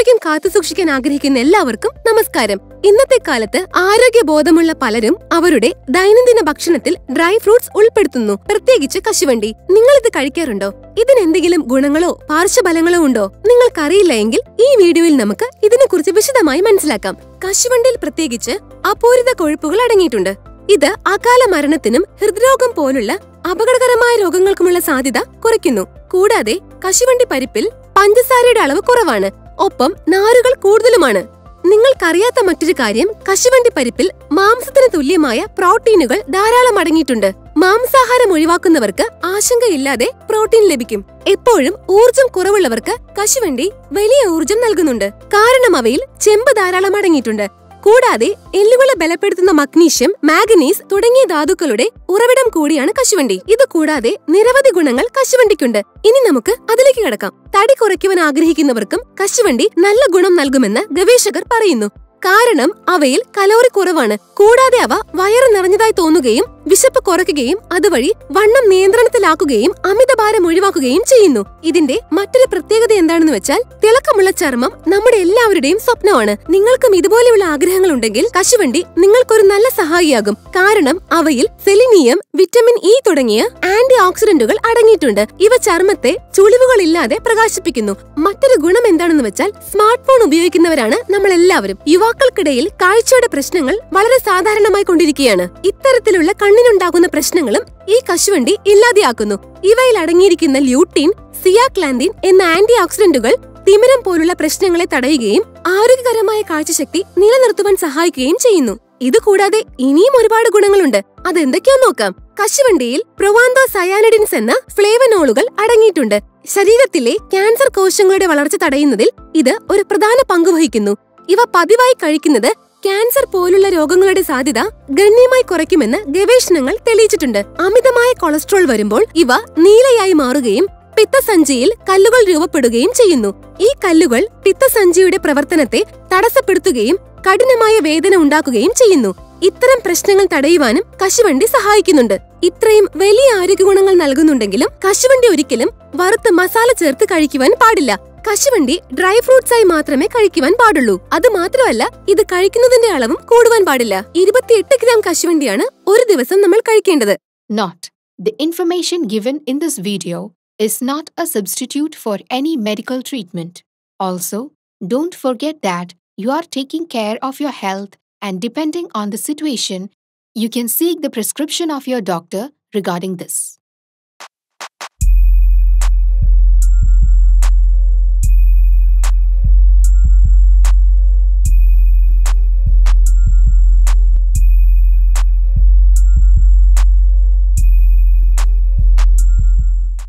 ആരോഗ്യം കാത്തുസൂക്ഷിക്കാൻ ആഗ്രഹിക്കുന്ന എല്ലാവർക്കും നമസ്കാരം ഇന്നത്തെ കാലത്ത് ആരോഗ്യബോധമുള്ള പലരും അവരുടെ ദൈനംദിന ഭക്ഷണത്തിൽ ഡ്രൈ ഫ്രൂട്ട്സ് ഉൾപ്പെടുത്തുന്നു പ്രത്യേകിച്ച് കശുവണ്ടി നിങ്ങൾ ഇത് കഴിക്കാറുണ്ടോ ഇതിന് എന്തെങ്കിലും ഗുണങ്ങളോ പാർശ്വഫലങ്ങളോ ഉണ്ടോ നിങ്ങൾക്കറിയില്ല എങ്കിൽ ഈ വീഡിയോയിൽ നമുക്ക് ഇതിനെക്കുറിച്ച് വിശദമായി മനസ്സിലാക്കാം കശുവണ്ടിയിൽ പ്രത്യേകിച്ച് അപൂരിത കൊഴുപ്പുകൾ അടങ്ങിയിട്ടുണ്ട് ഇത് അകാല മരണത്തിനും ഹൃദ്രോഗം പോലുള്ള അപകടകരമായ രോഗങ്ങൾക്കുമുള്ള സാധ്യത കുറയ്ക്കുന്നു കൂടാതെ കശുവണ്ടി പരിപ്പിൽ പഞ്ചസാരയുടെ അളവ് കുറവാണ് ഒപ്പം നാരുകൾ കൂടുതലുമാണ് നിങ്ങൾക്കറിയാത്ത മറ്റൊരു കാര്യം കശുവണ്ടി പരിപ്പിൽ മാംസത്തിന് തുല്യമായ പ്രോട്ടീനുകൾ ധാരാളം അടങ്ങിയിട്ടുണ്ട് മാംസാഹാരം ഒഴിവാക്കുന്നവർക്ക് ആശങ്കയില്ലാതെ പ്രോട്ടീൻ ലഭിക്കും എപ്പോഴും ഊർജം കുറവുള്ളവർക്ക് കശുവണ്ടി വലിയ ഊർജം നൽകുന്നുണ്ട് കാരണം അവയിൽ ചെമ്പ് ധാരാളം അടങ്ങിയിട്ടുണ്ട് കൂടാതെ എല്ലുകളെ ബലപ്പെടുത്തുന്ന മഗ്നീഷ്യം മാഗ്നീസ് തുടങ്ങിയ ധാതുക്കളുടെ ഉറവിടം കൂടിയാണ് കശുവണ്ടി ഇത് കൂടാതെ നിരവധി ഗുണങ്ങൾ കശുവണ്ടിക്കുണ്ട് ഇനി നമുക്ക് അതിലേക്ക് കിടക്കാം തടി കുറയ്ക്കുവാൻ ആഗ്രഹിക്കുന്നവർക്കും കശുവണ്ടി നല്ല ഗുണം നൽകുമെന്ന് ഗവേഷകർ പറയുന്നു കാരണം അവയിൽ കലോറി കുറവാണ് കൂടാതെ അവ വയറ് നിറഞ്ഞതായി തോന്നുകയും വിശപ്പ് കുറയ്ക്കുകയും അതുവഴി വണ്ണം നിയന്ത്രണത്തിലാക്കുകയും അമിതഭാരം ഒഴിവാക്കുകയും ചെയ്യുന്നു ഇതിന്റെ മറ്റൊരു പ്രത്യേകത എന്താണെന്ന് വെച്ചാൽ തിളക്കമുള്ള ചർമ്മം നമ്മുടെ എല്ലാവരുടെയും സ്വപ്നമാണ് നിങ്ങൾക്കും ഇതുപോലെയുള്ള ആഗ്രഹങ്ങൾ ഉണ്ടെങ്കിൽ കശുവണ്ടി നിങ്ങൾക്കൊരു നല്ല സഹായിയാകും കാരണം അവയിൽ സെലിനിയം വിറ്റമിൻ ഇ തുടങ്ങിയ ആന്റി ഓക്സിഡന്റുകൾ അടങ്ങിയിട്ടുണ്ട് ഇവ ചർമ്മത്തെ ചുളിവുകളില്ലാതെ പ്രകാശിപ്പിക്കുന്നു മറ്റൊരു ഗുണം എന്താണെന്ന് വെച്ചാൽ സ്മാർട്ട് ഫോൺ ഉപയോഗിക്കുന്നവരാണ് നമ്മൾ എല്ലാവരും യുവാക്കൾക്കിടയിൽ കാഴ്ചയുടെ പ്രശ്നങ്ങൾ വളരെ സാധാരണമായി കൊണ്ടിരിക്കുകയാണ് ഇത്തരത്തിലുള്ള കണ്ണിനുണ്ടാകുന്ന പ്രശ്നങ്ങളും ഈ കശുവണ്ടി ഇല്ലാതെയാക്കുന്നു ഇവയിൽ അടങ്ങിയിരിക്കുന്ന ല്യൂട്ടീൻ സിയാക്ലാന്തിൻ എന്ന ആന്റി ഓക്സിഡന്റുകൾ തിമിരം പോലുള്ള പ്രശ്നങ്ങളെ തടയുകയും ആരോഗ്യകരമായ കാഴ്ചശക്തി നിലനിർത്തുവാൻ സഹായിക്കുകയും ചെയ്യുന്നു ഇതുകൂടാതെ ഇനിയും ഒരുപാട് ഗുണങ്ങളുണ്ട് അതെന്തൊക്കെയാന്ന് നോക്കാം കശുവണ്ടിയിൽ പ്രൊവാന്തോ സയാനിഡിൻസ് എന്ന ഫ്ലേവനോളുകൾ അടങ്ങിയിട്ടുണ്ട് ശരീരത്തിലെ ക്യാൻസർ കോശങ്ങളുടെ വളർച്ച തടയുന്നതിൽ ഇത് ഒരു പ്രധാന പങ്ക് വഹിക്കുന്നു ഇവ പതിവായി കഴിക്കുന്നത് ക്യാൻസർ പോലുള്ള രോഗങ്ങളുടെ സാധ്യത ഗണ്യമായി കുറയ്ക്കുമെന്ന് ഗവേഷണങ്ങൾ തെളിയിച്ചിട്ടുണ്ട് അമിതമായ കൊളസ്ട്രോൾ വരുമ്പോൾ ഇവ നീലയായി മാറുകയും പിത്തസഞ്ചിയിൽ കല്ലുകൾ രൂപപ്പെടുകയും ചെയ്യുന്നു ഈ കല്ലുകൾ പിത്തസഞ്ചിയുടെ പ്രവർത്തനത്തെ തടസ്സപ്പെടുത്തുകയും കഠിനമായ വേദന ഉണ്ടാക്കുകയും ചെയ്യുന്നു ഇത്തരം പ്രശ്നങ്ങൾ തടയുവാനും കശുവണ്ടി സഹായിക്കുന്നുണ്ട് ഇത്രയും വലിയ ആരോഗ്യ ഗുണങ്ങൾ നൽകുന്നുണ്ടെങ്കിലും കശുവണ്ടി ഒരിക്കലും വറുത്ത് മസാല ചേർത്ത് കഴിക്കുവാൻ പാടില്ല കശുവണ്ടി ഡ്രൈ ഫ്രൂട്ട്സ് ആയി മാത്രമേ കഴിക്കുവാൻ പാടുള്ളൂ അത് മാത്രമല്ല ഇത് കഴിക്കുന്നതിന്റെ അളവും കൂടുവാൻ പാടില്ല ഇരുപത്തിയെട്ട് ഗ്രാം കശുവണ്ടിയാണ് ഒരു ദിവസം നമ്മൾ കഴിക്കേണ്ടത് Not. The information given in this video is not a substitute for any medical treatment. Also, don't forget that you are taking care of your health and depending on the situation, you can seek the prescription of your doctor regarding this.